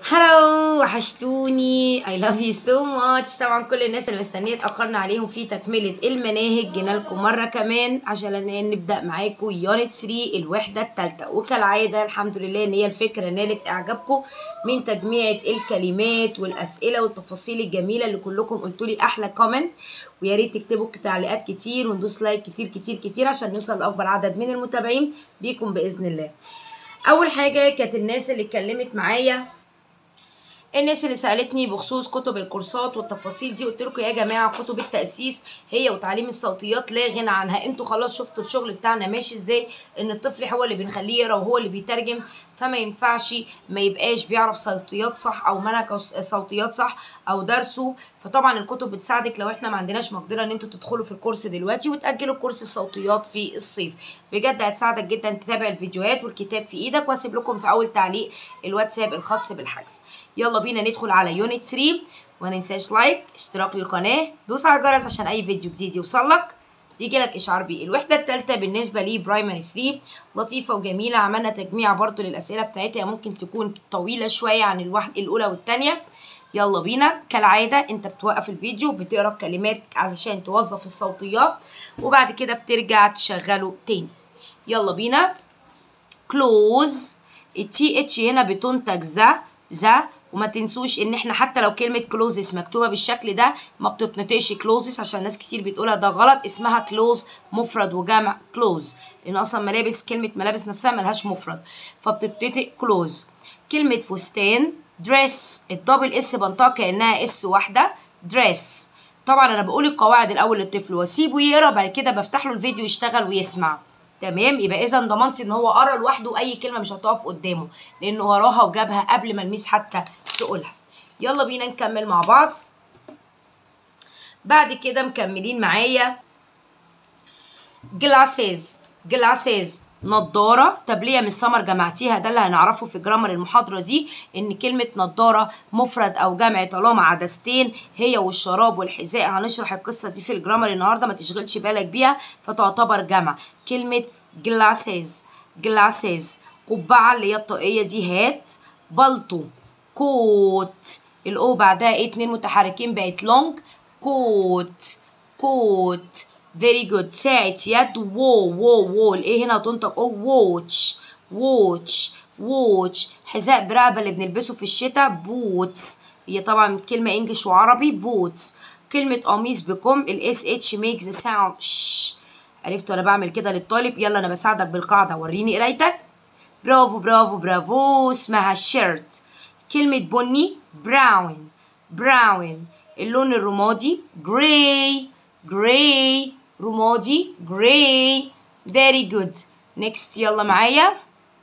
هلو وحشتوني I love you so much طبعا كل الناس اللي مستنيه اتاخرنا عليهم في تكمله المناهج جينا لكم مره كمان عشان نبدا معاكم يونت 3 الوحده الثالثه وكالعاده الحمد لله ان هي الفكره نالت اعجابكم من تجميعه الكلمات والاسئله والتفاصيل الجميله اللي كلكم قلتوا لي احلى كومنت ويا ريت تكتبوا تعليقات كتير وندوس لايك كتير كتير كتير عشان نوصل لاكبر عدد من المتابعين بيكم باذن الله اول حاجه كانت الناس اللي اتكلمت معايا الناس اللي سالتني بخصوص كتب الكورسات والتفاصيل دي قلت لكم يا جماعه كتب التاسيس هي وتعليم الصوتيات لا غنى عنها انتوا خلاص شفتوا الشغل بتاعنا ماشي ازاي ان الطفل هو اللي بنخليه يقرا وهو اللي بيترجم فما ينفعش ما يبقاش بيعرف صوتيات صح او منهج صوتيات صح او درسه فطبعا الكتب بتساعدك لو احنا ما عندناش مقدره ان انتوا تدخلوا في الكورس دلوقتي وتاجلوا كورس الصوتيات في الصيف بجد هتساعدك جدا تتابع الفيديوهات والكتاب في ايدك واسيب لكم في اول تعليق الواتساب الخاص بالحجز يلا بينا ندخل على يونت 3 وما ننساش لايك اشتراك للقناه دوس على الجرس عشان اي فيديو جديد يوصلك تيجي لك اشعار بيه الوحده الثالثه بالنسبه لي برايمري 3 لطيفه وجميله عملنا تجميع برضو للاسئله بتاعتها ممكن تكون طويله شويه عن الواحد الاولى والثانيه يلا بينا كالعاده انت بتوقف الفيديو بتقرا الكلمات علشان توظف الصوتيات وبعد كده بترجع تشغله تاني يلا بينا كلوز التي اتش هنا بتنتج ذا ذا وما تنسوش ان احنا حتى لو كلمه كلوزس مكتوبه بالشكل ده ما بتتنطقش كلوزس عشان ناس كتير بتقولها ده غلط اسمها كلوز مفرد وجمع كلوز لان اصلا ملابس كلمه ملابس نفسها ملهاش مفرد فبتتنطق كلوز كلمه فستان دريس الدبل اس بنطقها كانها اس واحده دريس طبعا انا بقول القواعد الاول للطفل واسيبه يقرا بعد كده بفتح له الفيديو يشتغل ويسمع تمام يبقى اذا ضمنتي ان هو قرا لوحده اي كلمه مش هتقف قدامه لانه وراها وجابها قبل ما الميس حتى تقولها يلا بينا نكمل مع بعض بعد كده مكملين معايا جلاسز جلاسز نضاره طب ليه يا مس سمر جمعتيها ده اللي هنعرفه في جرامر المحاضره دي ان كلمه نضاره مفرد او جمع طالما عدستين هي والشراب والحذاء هنشرح القصه دي في الجرامر النهارده ما تشغلش بالك بيها فتعتبر جمع كلمه جلاسز جلاسز قبعه اللي هي الطاقيه دي هات بلطو كوت الاو بعدها ايه اتنين متحركين بقت لونج كوت كوت فيري جود ساعة يد وو وو وو الايه هنا تنطق او ووتش ووتش ووتش حذاء برقبة اللي بنلبسه في الشتاء بوتس هي طبعا كلمة انجلش وعربي بوتس كلمة قميص بكم الاس اتش ميكس ساوند ش عرفت وانا بعمل كده للطالب يلا انا بساعدك بالقاعدة وريني قرايتك برافو برافو برافو اسمها شيرت كلمة بني براون براون اللون الرمادي جراي جراي رمادي جراي very good next يلا معايا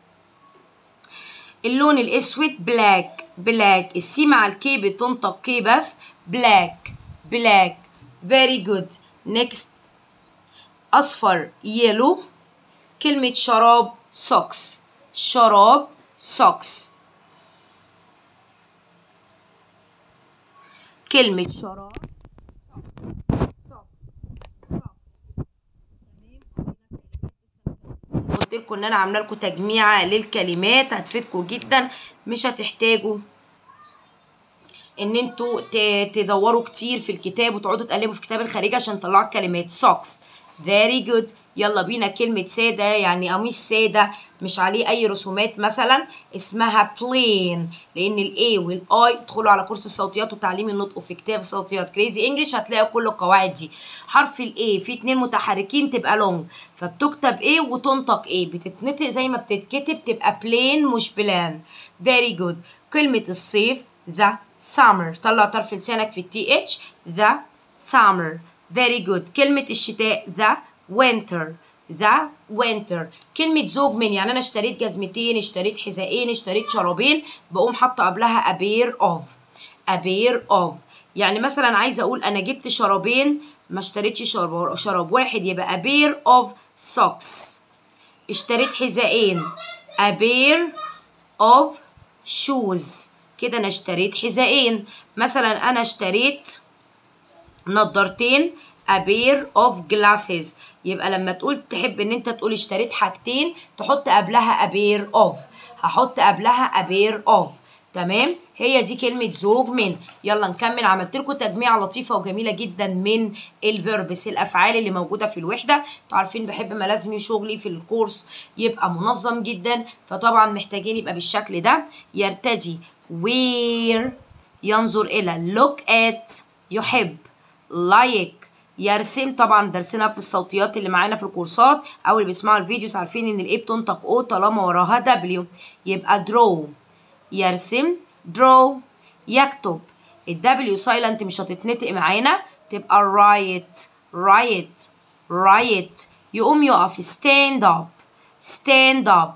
اللون الاسود بلاك بلاك السي مع الكي بتنطق كي بس بلاك بلاك very good next اصفر يلو كلمة شراب socks شراب socks كلمة شراب قلت لكم ان انا عامله لكم تجميعه للكلمات هتفيدكم جدا مش هتحتاجوا ان انتوا تدوروا كتير في الكتاب وتقعدوا تقلبوا في الكتاب الخارجي عشان تطلعوا الكلمات socks very good يلا بينا كلمة سادة يعني قميص سادة مش عليه أي رسومات مثلا اسمها plain لأن ال A وال I ادخلوا على كورس الصوتيات وتعليم النطق في كتاب الصوتيات كريزي انجلش هتلاقوا كل القواعد دي حرف ال A في اتنين متحركين تبقى long فبتكتب A وتنطق A بتتنطق زي ما بتتكتب تبقى plain مش بلان very good كلمة الصيف the summer طلع طرف لسانك في التي اتش the summer very good كلمة الشتاء the winter the winter كلمة زوج من يعني أنا اشتريت جزمتين اشتريت حذائين اشتريت شرابين بقوم حاطة قبلها a pair of a pair of يعني مثلا عايزة أقول أنا جبت شرابين ما اشتريتش شراب, شراب واحد يبقى a pair of socks اشتريت حذائين a pair of shoes كده أنا اشتريت حذائين مثلا أنا اشتريت نضارتين a pair of glasses يبقى لما تقول تحب ان انت تقول اشتريت حاجتين تحط قبلها a pair of هحط قبلها a pair of تمام هي دي كلمة زوج من يلا نكمل عملت لكم تجميعة لطيفة وجميلة جدا من الفيربس الأفعال اللي موجودة في الوحدة انتوا عارفين بحب ملازمي شغلي في الكورس يبقى منظم جدا فطبعا محتاجين يبقى بالشكل ده يرتدي where ينظر إلى look at يحب like يرسم طبعا درسنا في الصوتيات اللي معانا في الكورسات او اللي بيسمعوا الفيديوز عارفين ان الاي بتنطق او طالما وراها دبليو يبقى draw يرسم draw يكتب الدبليو سايلنت مش هتتنطق معانا تبقى write write write يقوم يقف stand up stand up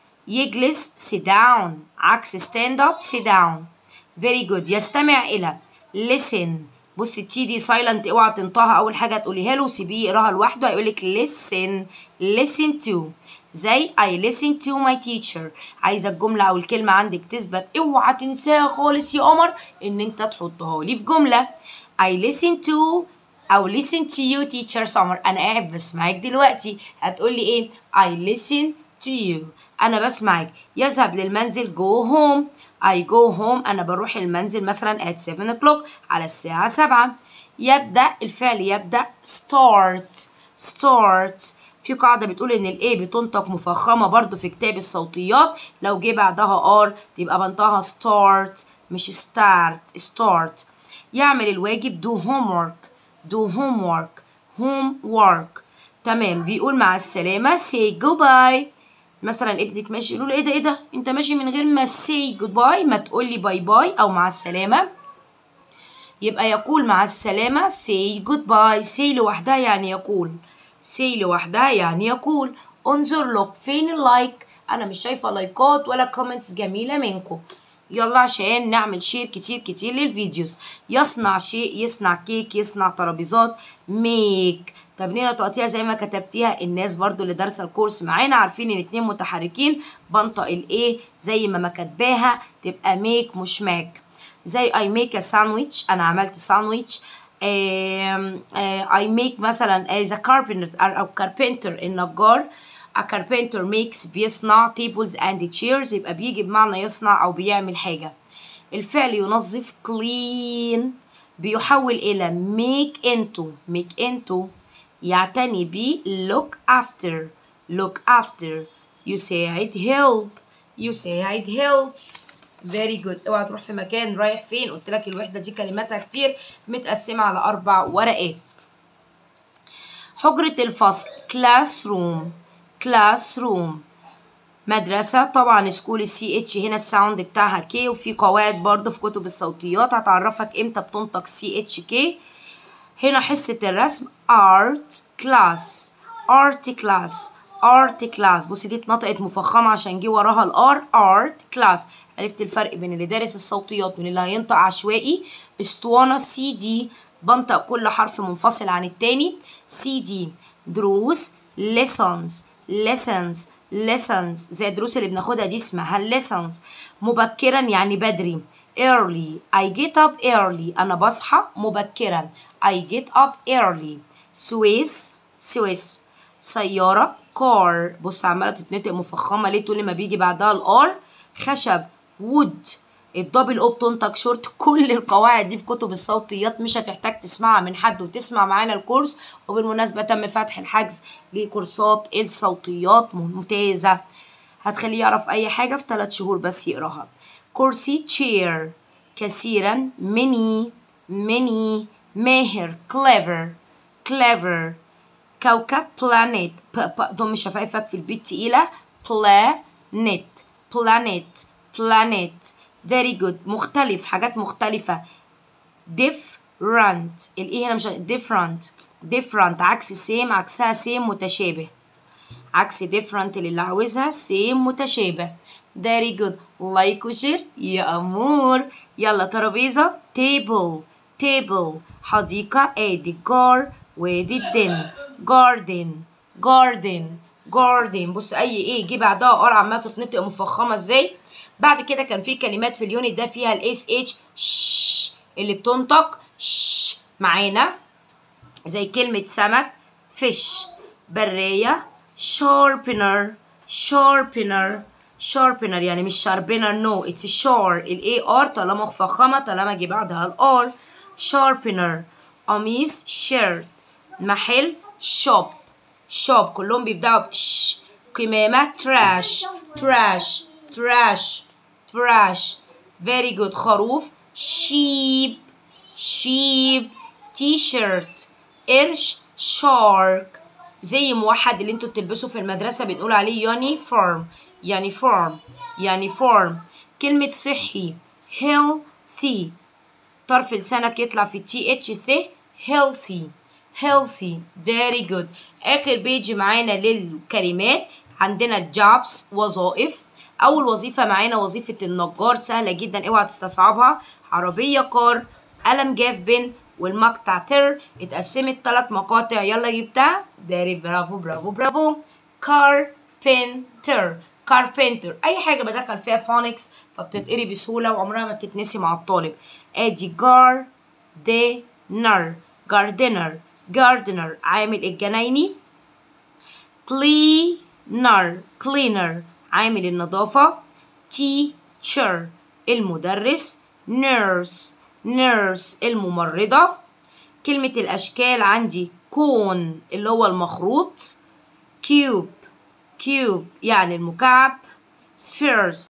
يجلس sit down عكس stand up sit down very good يستمع إلى listen بص التي دي سايلنت اوعى تنطقها اول حاجه تقوليها له سيبيه يقراها لوحده هيقول لك listen listen to زي I listen to my teacher عايزه الجمله او الكلمه عندك تثبت اوعى تنساها خالص يا قمر ان انت تحطها لي في جمله I listen to او listen to you teacher summer انا قاعد بسمعك دلوقتي هتقولي ايه I listen to you انا بسمعك يذهب للمنزل go home I go home أنا بروح المنزل مثلا at 7 o'clock على الساعة 7 يبدأ الفعل يبدأ start start في قاعدة بتقول إن ال A بتنطق مفخمة برضو في كتاب الصوتيات لو جه بعدها R تبقى بنطقها start مش start start يعمل الواجب do homework do homework homework تمام بيقول مع السلامة say goodbye مثلا ابنك ماشي يقول له ايه ده ايه ده انت ماشي من غير ما سي جود باي ما تقول لي باي باي او مع السلامه يبقى يقول مع السلامه سي جود باي سي لوحدها يعني يقول سي لوحدها يعني يقول انظر لوك فين اللايك انا مش شايفه لايكات ولا كومنتس جميله منكم يلا عشان نعمل شير كتير كتير للفيديوز يصنع شيء يصنع كيك يصنع ترابيزات ميك تمرينة تقطيع زي ما كتبتيها الناس برضو اللي دارسه الكورس معانا عارفين ان اتنين متحركين بنطق الايه زي ما ما كاتباها تبقى ميك مش ماك زي اي ميك ا ساندويتش انا عملت ساندويتش اي ميك مثلا از كاربنتر او كاربنتر النجار a carpenter makes بيصنع tables and chairs يبقى بيجي بمعنى يصنع او بيعمل حاجه الفعل ينظف clean بيحول الى make into make into يعتني ب look after look after يساعد help يساعد help very good اوعى تروح في مكان رايح فين قلت لك الوحده دي كلماتها كتير متقسمه على اربع ورقات حجره الفصل class room class room مدرسة طبعا سكول السي اتش هنا الساوند بتاعها كي وفي قواعد برضه في كتب الصوتيات هتعرفك امتى بتنطق سي اتش كي هنا حصة الرسم art class art class art class بصي دي اتنطقت مفخمة عشان جه وراها الار art class عرفت الفرق بين اللي دارس الصوتيات واللي هينطق عشوائي اسطوانة سي دي بنطق كل حرف منفصل عن التاني سي دي دروس lessons lessons lessons زي الدروس اللي بناخدها دي اسمها lessons مبكرا يعني بدري early I get up early أنا بصحى مبكرا I get up early سويس سويس سيارة car بص عمالة تتنطق مفخمة ليه طول ما بيجي بعدها الار خشب wood الدبل او بتنطق شورت كل القواعد دي في كتب الصوتيات مش هتحتاج تسمعها من حد وتسمع معانا الكورس وبالمناسبة تم فتح الحجز لكورسات الصوتيات ممتازة هتخليه يعرف أي حاجة في ثلاث شهور بس يقراها كرسي chair كثيرا many many ماهر clever clever كوكب planet ب ب ضم شفايفك في البيت تقيلة planet planet planet very good مختلف حاجات مختلفة different الايه هنا مش different different عكس same عكسها same متشابه عكس different اللي عاوزها same متشابه very good لايك وشير يا أمور يلا ترابيزة table table حديقة ادي جار وادي الدن garden garden garden بص اي ايه جه بعدها ار عماله تتنطق مفخمه ازاي بعد كده كان في كلمات في اليونت ده فيها الاس اتش ش اللي بتنطق ش معانا زي كلمة سمك fish برية sharpener sharpener sharpener يعني مش sharpener no it's sure ال AR طالما مفخمة طالما جه بعدها ال R sharpener قميص shirt محل shop shop كلهم بيبدأوا بش كمامة trash trash trash trash very good خروف sheep sheep t-shirt قرش shark زي موحد اللي انتوا بتلبسوا في المدرسة بنقول عليه يونيفورم يونيفورم يونيفورم كلمة صحي healthy طرف لسانك يطلع في تي اتش ث healthy healthy very good آخر بيج معانا للكلمات عندنا jobs وظائف أول وظيفة معانا وظيفة النجار سهلة جدا اوعى تستصعبها عربية كار قلم جاف بن والمقطع تر اتقسمت ثلاث مقاطع يلا جبتها داري برافو برافو برافو كاربنتر كاربنتر اي حاجه بدخل فيها فونكس فبتتقري بسهوله وعمرها ما بتتنسي مع الطالب ادي جار دي نر جاردنر جاردنر عامل الجنايني كلينر كلينر عامل النظافه تيتشر المدرس نيرس نيرس الممرضة كلمة الأشكال عندي كون اللي هو المخروط كيوب كيوب يعني المكعب spheres